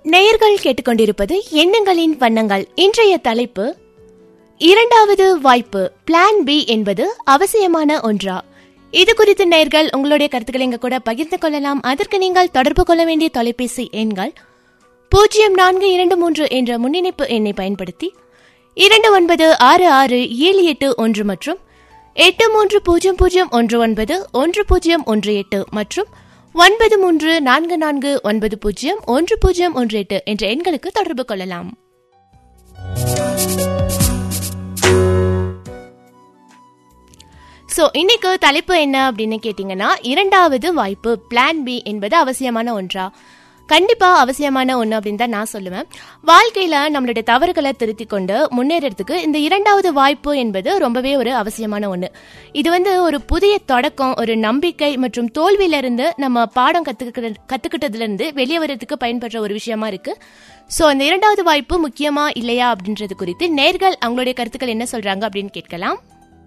நேயர்கள் கேட்டுக்கொண்டிருப்பது எண்ணங்களின் வண்ணங்கள் இன்றைய தலைப்பு இரண்டாவது வாய்ப்பு பிளான் பி என்பது அவசியமான ஒன்றா இது குறித்து நேயர்கள் உங்களுடைய கருத்துக்களை எங்க கூட பகிர்ந்து கொள்ளலாம் அதற்கு நீங்கள் தொடர்பு கொள்ள வேண்டிய தொலைபேசி எண்கள் பூஜ்ஜியம் நான்கு இரண்டு மூன்று என்ற முன்னிணைப்பு எண்ணை பயன்படுத்தி இரண்டு ஒன்பது ஆறு ஆறு ஏழு எட்டு ஒன்று மற்றும் எட்டு மூன்று பூஜ்ஜியம் பூஜ்ஜியம் ஒன்று ஒன்பது ஒன்று பூஜ்ஜியம் ஒன்று எட்டு மற்றும் ஒன்பது மூன்று நான்கு நான்கு ஒன்பது பூஜ்ஜியம் ஒன்று பூஜ்ஜியம் ஒன்று எட்டு என்ற எண்களுக்கு தொடர்பு கொள்ளலாம் ஸோ இன்னைக்கு தலைப்பு என்ன அப்படின்னு கேட்டிங்கன்னா இரண்டாவது வாய்ப்பு பிளான் பி என்பது அவசியமான ஒன்றா கண்டிப்பா அவசியமான ஒன்று அப்படின்னு தான் நான் சொல்லுவேன் வாழ்க்கையில நம்மளுடைய தவறுகளை திருத்தி கொண்டு முன்னேறதுக்கு இந்த இரண்டாவது வாய்ப்பு என்பது ரொம்பவே ஒரு அவசியமான ஒன்று இது வந்து ஒரு புதிய தொடக்கம் ஒரு நம்பிக்கை மற்றும் தோல்வியிலிருந்து நம்ம பாடம் கத்துக்கிற கத்துக்கிட்டதுல இருந்து வெளியே வர்றதுக்கு பயன்படுற ஒரு விஷயமா இருக்கு ஸோ அந்த இரண்டாவது வாய்ப்பு முக்கியமா இல்லையா அப்படின்றது குறித்து நேர்கள் அவங்களுடைய கருத்துக்கள் என்ன சொல்றாங்க அப்படின்னு கேட்கலாம்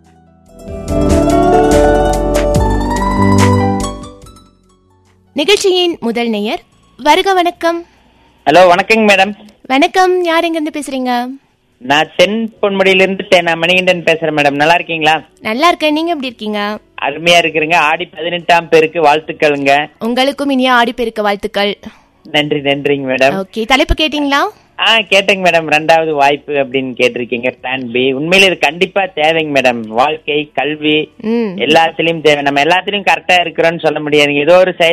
நிகழ்ச்சியின் முதல் நேயர் வருக வணக்கம் ஹலோ வணக்கங்க மேடம் வணக்கம் யார் எங்கிருந்து பேசுறீங்க நான் தென் பொன்முடியிலிருந்து தே- நான் மணிகண்டன் பேசுறேன் மேடம் நல்லா இருக்கீங்களா நல்லா இருக்கேன் நீங்க எப்படி இருக்கீங்க அருமையா இருக்கிறீங்க ஆடி பதினெட்டாம் பேருக்கு வாழ்த்துக்களுங்க உங்களுக்கும் இனிய ஆடிப்பெருக்க வாழ்த்துக்கள் நன்றி நன்றிங்க மேடம் ஓகே தலைப்பு கேட்டீங்களா ஆ கேட்டேங்க மேடம் ரெண்டாவது வாய்ப்பு அப்படின்னு கேட்டிருக்கீங்க பிளான் பி உண்மையில இது கண்டிப்பா தேவைங்க மேடம் வாழ்க்கை கல்வி ம் எல்லாத்துலயும் தேவை நம்ம எல்லாத்துலயும் கரெக்டா இருக்கிறோம்னு சொல்ல முடியாதுங்க ஏதோ ஒரு செயல்